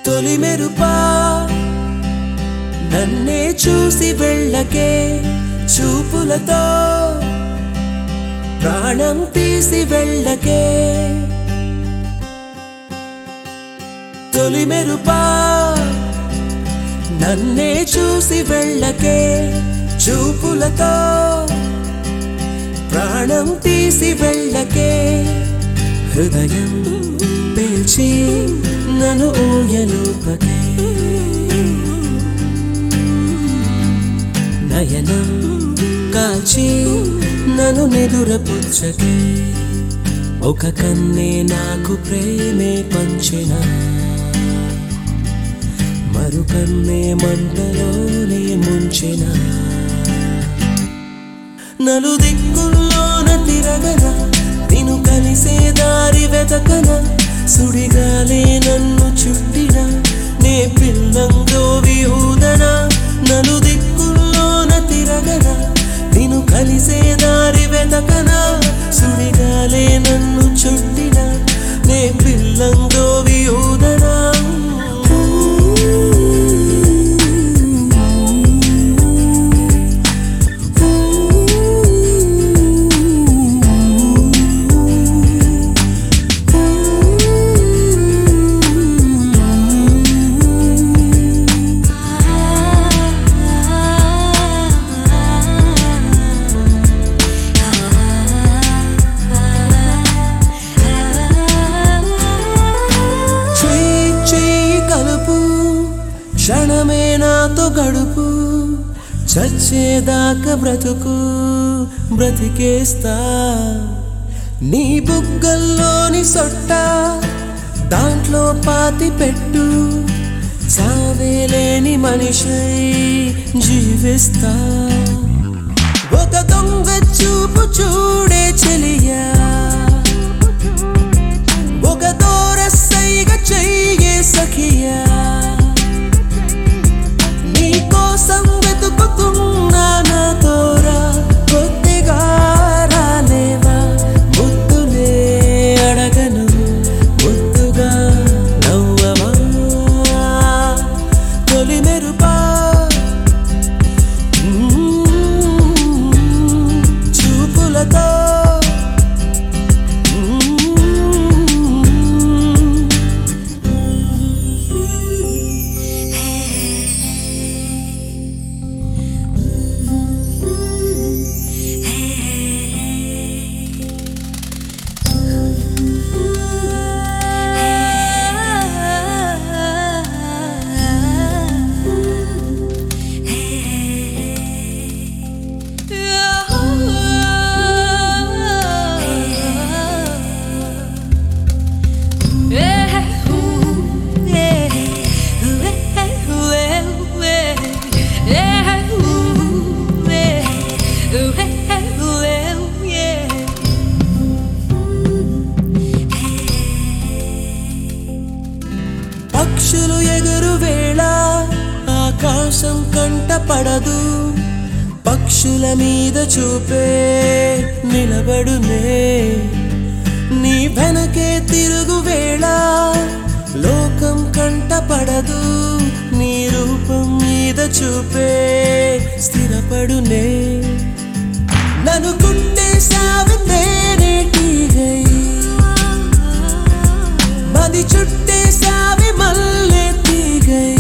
తొలి మెరుపా నన్నే చూసి వెళ్ళకే చూపులతో ప్రాణం తీసి వెళ్ళకే తొలి మెరుపా నన్నే చూసి వెళ్ళకే చూపులతో ప్రాణం తీసి వెళ్ళకే హృదయం పేల్చి నన్ను ఊయలుపకే నయనం కాల్చి నన్ను నిదురపుచ్చకే ఒక కన్నే నాకు ప్రేమే పంచిన మరు కన్నే మంటలోనే ముంచిన నలు దిక్కుల్లోన తిరగన నిన్ను కలిసే దారి వెతకన సుడిగాలే నన్ను చుట్టిన నే పిల్లంతో విహూదన నలు దిక్కుల్లోన తిరగన నిన్ను కలిసే దారి వెతకన సుడిగాలే నన్ను చుట్టిన నే పిల్లంతో విహూదన చెయ్యి చెయ్యి కలుపు క్షణమే నాతో గడుపు చచ్చేదాకా బ్రతుకు బ్రతికేస్తా నీ బుగ్గల్లోని సొట్ట దాంట్లో పాతి పెట్టు సావేలేని మనిషై జీవిస్తా ఒక దొంగ చూపు చూడే చెలియా ఒక దూరసైగ చెయ్యే సఖియా నీ కోసం వెతుకుతున్నా నా తోరా కొద్దిగా రాలేవా ముద్దులే అడగను ముద్దుగా నవ్వవా తొలి మెరుపా మ్మ్. చూపులతో పక్షులు ఎగురు వేళ ఆకాశం కంట పడదు పక్షుల మీద చూపే నిలబడునే నీ వెనకే తిరుగు వేళ లోకం కంట పడదు నీ రూపం మీద చూపే స్థిరపడునే నన్ను కుట్టేశావు తేనెటీగై మది చుట్టేశావి మల్లె తీగై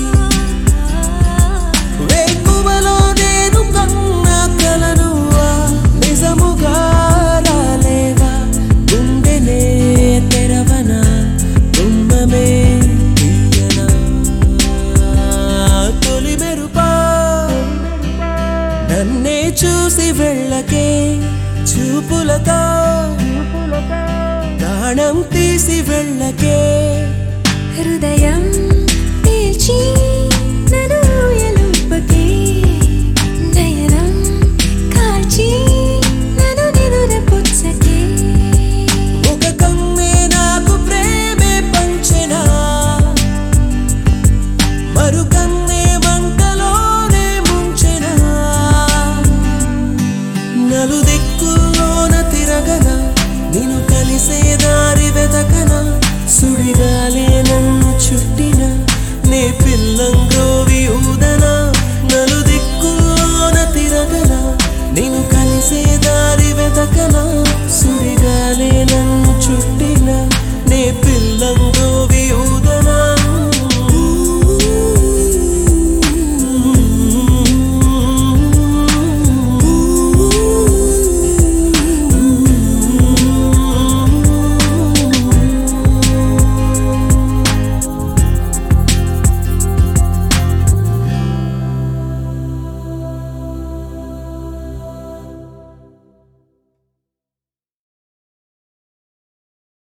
వేకువలో నేను కన్న కలనువా నిజముగా రాలేవా గుండెనే తెరవనా కుంభమే తీయనా తొలి మెరుపా నన్నే చూసి వెళ్ళకే చూపులతో ప్రాణం తీసి వెళ్ళకే హృదయం పీల్చి నన్ను ఊయలుపకే నయనం కాల్చి నన్ను నిదురపుచ్చకే ఒక కమ్మే నాకు ప్రేమే పంచెనా మరు కన్నే మంటలోనే ముంచెనా నలుదే